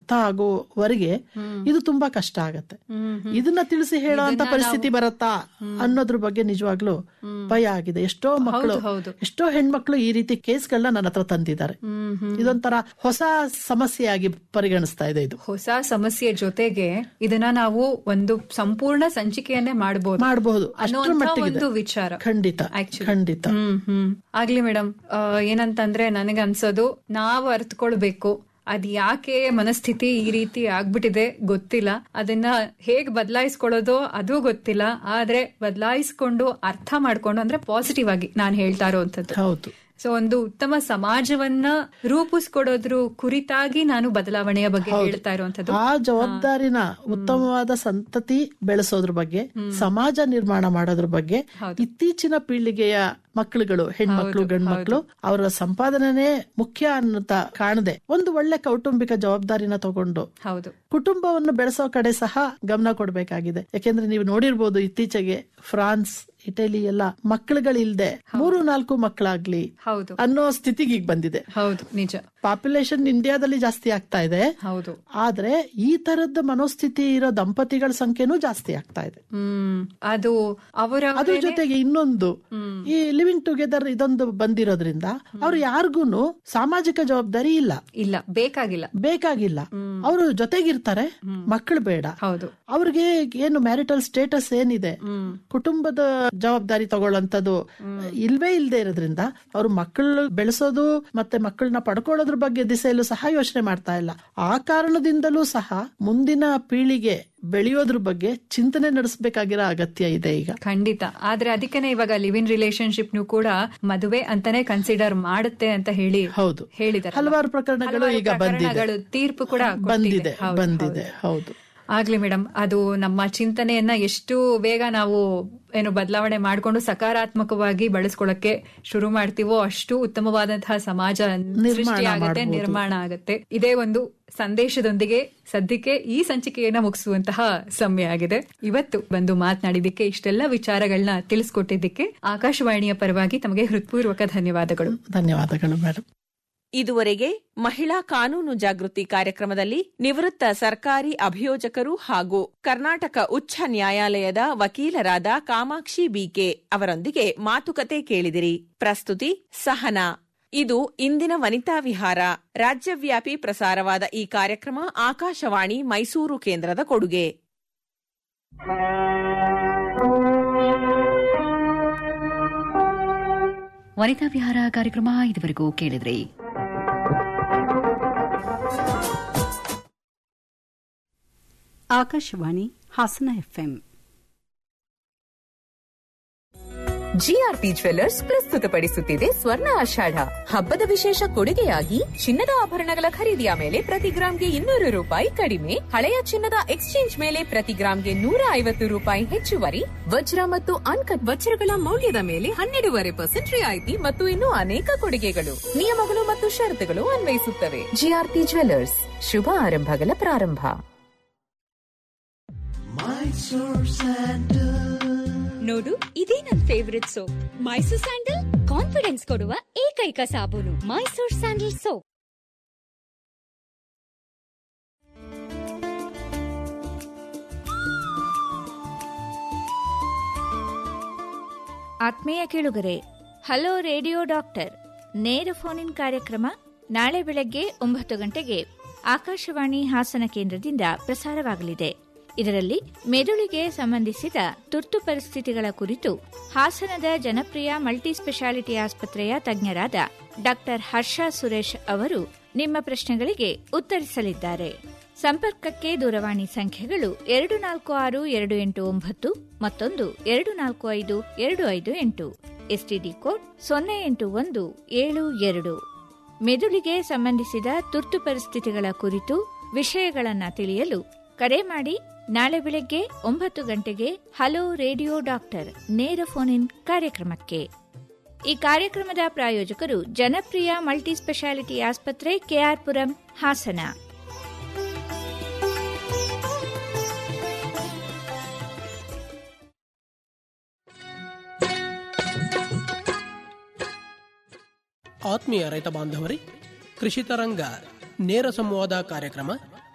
ಆಗೋವರೆಗೆ ಇದು ತುಂಬಾ ಕಷ್ಟ ಆಗತ್ತೆ ಇದನ್ನ ತಿಳಿಸಿ ಹೇಳುವಂತ ಪರಿಸ್ಥಿತಿ ಬರತ್ತಾ ಅನ್ನೋದ್ರ ಬಗ್ಗೆ ನಿಜವಾಗ್ಲೂ ಭಯ ಆಗಿದೆ ಎಷ್ಟೋ ಮಕ್ಕಳು ಹೌದು. ಎಷ್ಟೋ ಹೆಣ್ಮಕ್ಳು ಈ ರೀತಿ ಕೇಸ್ಗಳನ್ನ ನನ್ನ ಹತ್ರ ತಂದಿದ್ದಾರೆ ಇದೊಂಥರ ಹೊಸ ಸಮಸ್ಯೆಯಾಗಿ ಪರಿಗಣಿಸ್ತಾ ಇದೆ ಇದು ಹೊಸ ಸಮಸ್ಯೆ ಜೊತೆಗೆ ಇದನ್ನ ನಾವು ಒಂದು ಸಂಪೂರ್ಣ ಸಂಚಿಕೆಯನ್ನೇ ಮಾಡಬಹುದು ಮಾಡಬಹುದು ಅಷ್ಟರ ಅನ್ನುವಂಥ ಮಟ್ಟಿಗೆ ಒಂದು ವಿಚಾರ ಖಂಡಿತ Actually. ಖಂಡಿತ ಹ್ಮ್ ಹ್ಮ್ ಆಗ್ಲಿ ಮೇಡಮ್ ಏನಂತಂದ್ರೆ ನನಗೆ ಅನ್ಸೋದು ನಾವು ಅರ್ಥಕೊಳ್ಬೇಕು ಅದ್ ಯಾಕೆ ಮನಸ್ಥಿತಿ ಈ ರೀತಿ ಆಗ್ಬಿಟ್ಟಿದೆ ಗೊತ್ತಿಲ್ಲ ಅದನ್ನ ಹೇಗ್ ಬದಲಾಯಿಸ್ಕೊಳ್ಳೋದು ಅದು ಗೊತ್ತಿಲ್ಲ ಆದ್ರೆ ಬದಲಾಯಿಸ್ಕೊಂಡು ಅರ್ಥ ಮಾಡ್ಕೊಂಡು ಅಂದ್ರೆ ಪಾಸಿಟಿವ್ ಆಗಿ ನಾನು ಹೇಳ್ತಾ ಇರೋವಂಥದ್ದು ಹೌದು ಸೊ ಒಂದು ಉತ್ತಮ ಸಮಾಜವನ್ನ ರೂಪಿಸ್ಕೊಡೋದ್ರ ಕುರಿತಾಗಿ ನಾನು ಬದಲಾವಣೆಯ ಬಗ್ಗೆ ಹೇಳ್ತಾ ಇರುವಂತದ್ದು ಆ ಜವಾಬ್ದಾರಿನ ಉತ್ತಮವಾದ ಸಂತತಿ ಬೆಳೆಸೋದ್ರ ಬಗ್ಗೆ ಸಮಾಜ ನಿರ್ಮಾಣ ಮಾಡೋದ್ರ ಬಗ್ಗೆ ಇತ್ತೀಚಿನ ಪೀಳಿಗೆಯ ಮಕ್ಕಳುಗಳು ಹೆಣ್ಮಕ್ಳು ಗಂಡ್ಮಕ್ಳು ಅವರ ಸಂಪಾದನೆ ಮುಖ್ಯ ಅನ್ನುತ್ತ ಕಾಣದೆ ಒಂದು ಒಳ್ಳೆ ಕೌಟುಂಬಿಕ ಜವಾಬ್ದಾರಿನ ತಗೊಂಡು ಹೌದು ಕುಟುಂಬವನ್ನು ಬೆಳೆಸೋ ಕಡೆ ಸಹ ಗಮನ ಕೊಡಬೇಕಾಗಿದೆ ಯಾಕೆಂದ್ರೆ ನೀವು ನೋಡಿರ್ಬೋದು ಇತ್ತೀಚೆಗೆ ಫ್ರಾನ್ಸ್ ಇಟಲಿ ಎಲ್ಲ ಮಕ್ಕಳುಗಳಿಲ್ದೆ ಮೂರು ನಾಲ್ಕು ಮಕ್ಕಳಾಗ್ಲಿ ಹೌದು ಅನ್ನೋ ಸ್ಥಿತಿಗೆ ಈಗ ಬಂದಿದೆ ಹೌದು ನಿಜ ಪಾಪ್ಯುಲೇಷನ್ ಇಂಡಿಯಾದಲ್ಲಿ ಜಾಸ್ತಿ ಆಗ್ತಾ ಇದೆ ಹೌದು ಆದ್ರೆ ಈ ತರದ ಮನೋಸ್ಥಿತಿ ಇರೋ ದಂಪತಿಗಳ ಸಂಖ್ಯೆನೂ ಜಾಸ್ತಿ ಆಗ್ತಾ ಇದೆ ಹ್ಮ್ ಅದು ಅವರ ಅದ್ರ ಜೊತೆಗೆ ಇನ್ನೊಂದು ಈ ಲಿವಿಂಗ್ ಟುಗೆದರ್ ಇದೊಂದು ಬಂದಿರೋದ್ರಿಂದ ಅವ್ರು ಯಾರಿಗೂನು ಸಾಮಾಜಿಕ ಜವಾಬ್ದಾರಿ ಇಲ್ಲ ಇಲ್ಲ ಬೇಕಾಗಿಲ್ಲ ಬೇಕಾಗಿಲ್ಲ ಅವರು ಜೊತೆಗಿರ್ತಾರೆ ಮಕ್ಕಳು ಬೇಡ ಹೌದು ಅವ್ರಿಗೆ ಏನು ಮ್ಯಾರಿಟಲ್ ಸ್ಟೇಟಸ್ ಏನಿದೆ ಕುಟುಂಬದ ಜವಾಬ್ದಾರಿ ತಗೊಳ್ಳೋಂಥದ್ದು ಇಲ್ವೇ ಇಲ್ದೇ ಇರೋದ್ರಿಂದ ಅವ್ರು ಮಕ್ಕಳು ಬೆಳೆಸೋದು ಮತ್ತೆ ಮಕ್ಕಳನ್ನ ಪಡ್ಕೊಳ್ಳೋದ್ರ ಬಗ್ಗೆ ದಿಸೆಯಲ್ಲೂ ಸಹ ಯೋಚನೆ ಮಾಡ್ತಾ ಇಲ್ಲ ಆ ಕಾರಣದಿಂದಲೂ ಸಹ ಮುಂದಿನ ಪೀಳಿಗೆ ಬೆಳೆಯೋದ್ರ ಬಗ್ಗೆ ಚಿಂತನೆ ನಡೆಸಬೇಕಾಗಿರೋ ಅಗತ್ಯ ಇದೆ ಈಗ ಖಂಡಿತ ಆದ್ರೆ ಅದಕ್ಕೇನೆ ಇವಾಗ ಲಿವ್ ಇನ್ ರಿಲೇಶನ್ಶಿಪ್ ನು ಕೂಡ ಮದುವೆ ಅಂತಾನೆ ಕನ್ಸಿಡರ್ ಮಾಡುತ್ತೆ ಅಂತ ಹೇಳಿ ಹೌದು ಹೇಳಿದ್ದಾರೆ ಹಲವಾರು ಪ್ರಕರಣಗಳು ಈಗ ಬಂದಿದೆ ತೀರ್ಪು ಕೂಡ ಬಂದಿದೆ ಕೊಟ್ಟಿದೆ. ಹೌದು, ಬಂದಿದೆ ಹೌದು ಆಗ್ಲಿ ಮೇಡಮ್ ಅದು ನಮ್ಮ ಚಿಂತನೆಯನ್ನ ಎಷ್ಟು ಬೇಗ ನಾವು ಏನು ಬದಲಾವಣೆ ಮಾಡಿಕೊಂಡು ಸಕಾರಾತ್ಮಕವಾಗಿ ಬಳಸ್ಕೊಳ್ಳಕ್ಕೆ ಶುರು ಮಾಡ್ತೀವೋ ಅಷ್ಟು ಉತ್ತಮವಾದಂತಹ ಸಮಾಜ ಸೃಷ್ಟಿ ಆಗತ್ತೆ ನಿರ್ಮಾಣ ಆಗತ್ತೆ ಇದೇ ಒಂದು ಸಂದೇಶದೊಂದಿಗೆ ಸದ್ಯಕ್ಕೆ ಈ ಸಂಚಿಕೆಯನ್ನ ಮುಗಿಸುವಂತಹ ಸಮಯ ಆಗಿದೆ ಇವತ್ತು ಬಂದು ಮಾತನಾಡಿದ್ದಕ್ಕೆ ಇಷ್ಟೆಲ್ಲ ವಿಚಾರಗಳನ್ನ ತಿಳಿಸ್ಕೊಟ್ಟಿದ್ದಕ್ಕೆ ಆಕಾಶವಾಣಿಯ ಪರವಾಗಿ ತಮಗೆ ಹೃತ್ಪೂರ್ವಕ ಧನ್ಯವಾದಗಳು ಧನ್ಯವಾದಗಳು ಮೇಡಮ್ ಇದುವರೆಗೆ ಮಹಿಳಾ ಕಾನೂನು ಜಾಗೃತಿ ಕಾರ್ಯಕ್ರಮದಲ್ಲಿ ನಿವೃತ್ತ ಸರ್ಕಾರಿ ಅಭಿಯೋಜಕರು ಹಾಗೂ ಕರ್ನಾಟಕ ಉಚ್ಚ ನ್ಯಾಯಾಲಯದ ವಕೀಲರಾದ ಕಾಮಾಕ್ಷಿ ಬಿಕೆ ಅವರೊಂದಿಗೆ ಮಾತುಕತೆ ಕೇಳಿದಿರಿ ಪ್ರಸ್ತುತಿ ಸಹನಾ ಇದು ಇಂದಿನ ವನಿತಾ ವಿಹಾರ ರಾಜ್ಯವ್ಯಾಪಿ ಪ್ರಸಾರವಾದ ಈ ಕಾರ್ಯಕ್ರಮ ಆಕಾಶವಾಣಿ ಮೈಸೂರು ಕೇಂದ್ರದ ಕೊಡುಗೆ ವನಿತಾ ವಿಹಾರ ಕಾರ್ಯಕ್ರಮ ಇದುವರೆಗೂ ಕೇಳಿದ್ರಿ Akashvani Hassan FM GRP jewellers ಪ್ರಸ್ತುತಪಡಿಸುತ್ತಿದೆ ಸ್ವರ್ಣ ಆಷಾಢ ಹಬ್ಬದ ವಿಶೇಷ ಕೊಡುಗೆಯಾಗಿ ಚಿನ್ನದ ಆಭರಣಗಳ ಖರೀದಿಯ ಮೇಲೆ ಪ್ರತಿ ಗ್ರಾಂಗೆ ಇನ್ನೂರು ರೂಪಾಯಿ ಕಡಿಮೆ ಹಳೆಯ ಚಿನ್ನದ ಎಕ್ಸ್ಚೇಂಜ್ ಮೇಲೆ ಪ್ರತಿ ಗ್ರಾಂಗೆ ನೂರ ಐವತ್ತು ರೂಪಾಯಿ ಹೆಚ್ಚುವರಿ ವಜ್ರ ಮತ್ತು ಅನ್ಕಟ್ ವಜ್ರಗಳ ಮೌಲ್ಯದ ಮೇಲೆ ಹನ್ನೆರಡೂವರೆ ಪರ್ಸೆಂಟ್ ರಿಯಾಯಿತಿ ಮತ್ತು ಇನ್ನೂ ಅನೇಕ ಕೊಡುಗೆಗಳು ನಿಯಮಗಳು ಮತ್ತು ಷರತ್ತುಗಳು ಅನ್ವಯಿಸುತ್ತವೆ ಜಿಆರ್ಪಿ ಜ್ವೆಲ್ಲರ್ಸ್ ಶುಭ ಆರಂಭಗಳ ಪ್ರಾರಂಭ ನೋಡು ಇದೇ ನನ್ favourite soap Mysore sandal confidence ಕೊಡುವ ಏಕೈಕ ಸಾಬೂನು ಮೈಸೂರ್ ಸ್ಯಾಂಡಲ್ ಸೋಪ್ ಆತ್ಮೀಯ ಕೇಳುಗರೆ ಹಲೋ ರೇಡಿಯೋ ಡಾಕ್ಟರ್ ನೇರ ಫೋನ್ ಇನ್ ಕಾರ್ಯಕ್ರಮ ನಾಳೆ ಬೆಳಗ್ಗೆ ಒಂಬತ್ತು ಗಂಟೆಗೆ ಆಕಾಶವಾಣಿ ಹಾಸನ ಕೇಂದ್ರದಿಂದ ಪ್ರಸಾರವಾಗಲಿದೆ ಇದರಲ್ಲಿ ಮೆದುಳಿಗೆ ಸಂಬಂಧಿಸಿದ ತುರ್ತು ಪರಿಸ್ಥಿತಿಗಳ ಕುರಿತು ಹಾಸನದ ಜನಪ್ರಿಯ ಮಲ್ಟಿ ಸ್ಪೆಷಾಲಿಟಿ ಆಸ್ಪತ್ರೆಯ ತಜ್ಞರಾದ ಡಾಕ್ಟರ್ ಹರ್ಷ ಸುರೇಶ್ ಅವರು ನಿಮ್ಮ ಪ್ರಶ್ನೆಗಳಿಗೆ ಉತ್ತರಿಸಲಿದ್ದಾರೆ ಸಂಪರ್ಕಕ್ಕೆ ದೂರವಾಣಿ ಸಂಖ್ಯೆಗಳು ಎರಡು ನಾಲ್ಕು ಆರು ಎರಡು ಎಂಟು ಒಂಬತ್ತು ಮತ್ತೊಂದು ಎರಡು ನಾಲ್ಕು ಐದು ಎರಡು ಐದು ಎಂಟು ಎಸ್ಟಿಡಿ ಕೋಡ್ ಸೊನ್ನೆ ಎಂಟು ಒಂದು ಏಳು ಎರಡು ಮೆದುಳಿಗೆ ಸಂಬಂಧಿಸಿದ ತುರ್ತು ಪರಿಸ್ಥಿತಿಗಳ ಕುರಿತು ವಿಷಯಗಳನ್ನು ತಿಳಿಯಲು ಕರೆ ಮಾಡಿ ನಾಳೆ ಬೆಳಗ್ಗೆ ಒಂಬತ್ತು ಗಂಟೆಗೆ ಹಲೋ ರೇಡಿಯೋ ಡಾಕ್ಟರ್ ನೇರ ಫೋನ್ ಇನ್ ಕಾರ್ಯಕ್ರಮಕ್ಕೆ ಈ ಕಾರ್ಯಕ್ರಮದ ಪ್ರಾಯೋಜಕರು ಜನಪ್ರಿಯ ಮಲ್ಟಿ ಸ್ಪೆಷಾಲಿಟಿ ಆಸ್ಪತ್ರೆ ಕೆಆರ್ಪುರಂ ಹಾಸನ ಆತ್ಮೀಯ ರೈತ ಬಾಂಧವರೇ ಕೃಷಿ ತರಂಗ ನೇರ ಸಂವಾದ ಕಾರ್ಯಕ್ರಮ